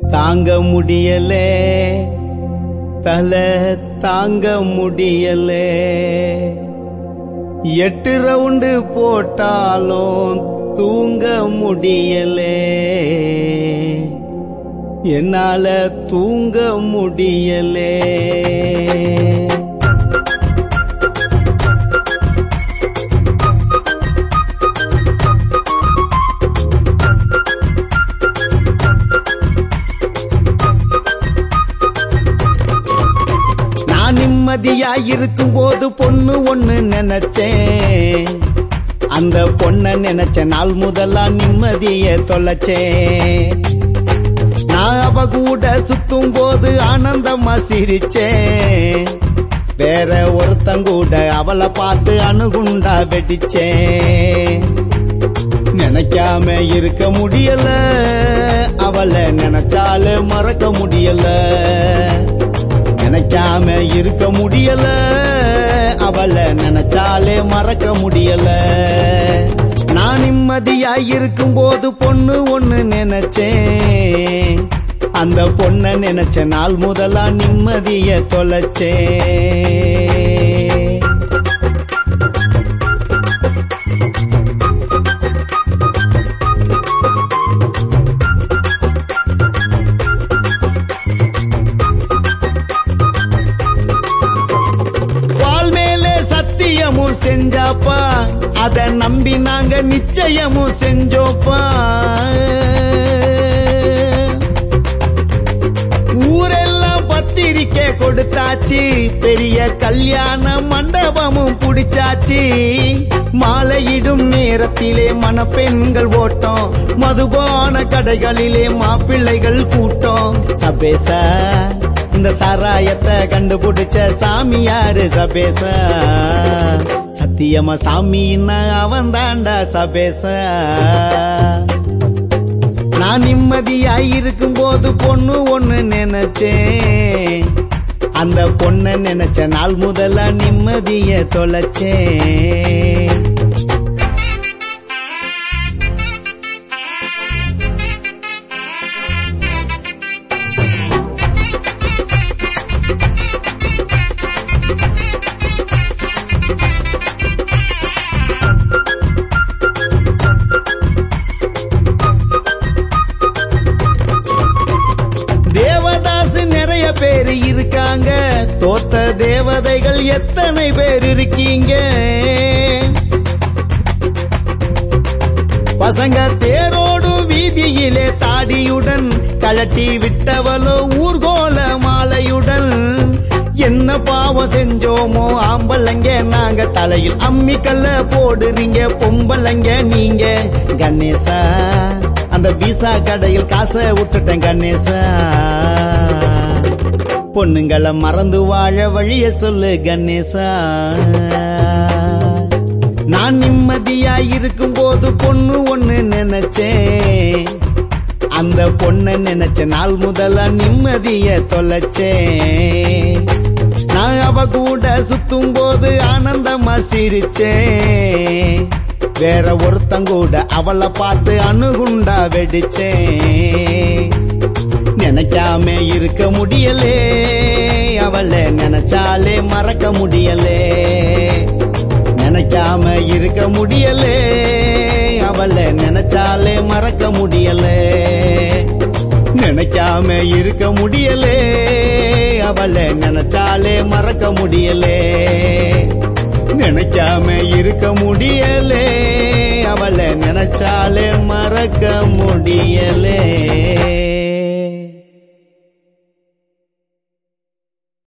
தாங்க முடியலே தலை தாங்க முடியலே எட்டு ரவுண்டு போட்டாலும் தூங்க முடியலே என்னால தூங்க முடியலே நான் நிம்மதியா இருக்கும் போது பொண்ணு ஒண்ணு நினைச்சேன் அந்த பொண்ண நினைச்ச நாள் முதலா நிம்மதிய தொலைச்சேன் நான் அவ கூட சுத்தும் போது ஆனந்தமா சிரிச்சேன் வேற ஒருத்தங்கூட அவளை பார்த்து அணுகுண்டா வெடிச்சேன் நினைக்காம இருக்க முடியல அவளை நினைச்சாலே மறக்க முடியல நினைக்காம இருக்க முடியல அவளை நினைச்சாலே மறக்க முடியல நான் நிம்மதியா இருக்கும் போது பொண்ணு ஒண்ணு நினைச்சேன் அந்த பொண்ண நினைச்ச நாள் முதலா நிம்மதிய தொலைச்சேன் வால் மேலே சத்தியமும் செஞ்சாப்பா அத நம்பி நாங்க நிச்சயமும் செஞ்சோப்பா ஊரெல்லாம் பத்திரிக்கை கொடுத்தாச்சு பெரிய கல்யாண மண்டபமும் புடிச்சாச்சு மாலையிடும் நேரத்திலே மணப்பெண்கள் ஓட்டம் மதுபான கடைகளிலே மாப்பிள்ளைகள் கூட்டம் சபேசா இந்த சாராயத்தை கண்டுபிடிச்ச சாமியாரு சபேசா சத்தியமா சாமின்னா அவன் தாண்டா சபேசா நான் நிம்மதியா இருக்கும் போது பொண்ணு ஒண்ணு நினைச்சேன் அந்த பொண்ண நினைச்ச நாள் முதல்ல நிம்மதிய தொலைச்சேன் தேவதாசு நிறைய பேர் இருக்காங்க தோத்த தேவதைகள் எத்தனை பேர் இருக்கீங்க பசங்க தேரோடும் வீதியிலே தாடியுடன் கலட்டி விட்டவளோ ஊர்கோல மாலையுடன் என்ன பாவம் செஞ்சோமோ ஆம்பளைங்க நாங்க தலையில் அம்மி கல்ல போடுறீங்க பொம்பளைங்க நீங்க கணேசா அந்த பீசா கடையில் காசை விட்டுட்டேன் கணேசா பொண்ணுங்களை மறந்து வாழ வழிய சொல்லு கணேசா நான் நிம்மதியா இருக்கும் போது பொண்ணு ஒண்ணு நினைச்சேன் அந்த பொண்ண நினைச்ச நாள் முதல்ல நிம்மதிய தொலைச்சேன் நான் அவ கூட சுத்தும் போது ஆனந்தமா சிரிச்சேன் வேற ஒருத்தங்கூட அவளை பார்த்து அணுகுண்டா வெடிச்சேன் நினைக்காம இருக்க முடியலே அவளை நினைச்சாலே மறக்க முடியலே நினைக்காம இருக்க முடியலே அவளை நினைச்சாலே மறக்க முடியலே நினைக்காம இருக்க முடியலே அவளை நினைச்சாலே மறக்க முடியலே நினைக்காம இருக்க முடியலே அவளை நினைச்சாலே மறக்க முடியலே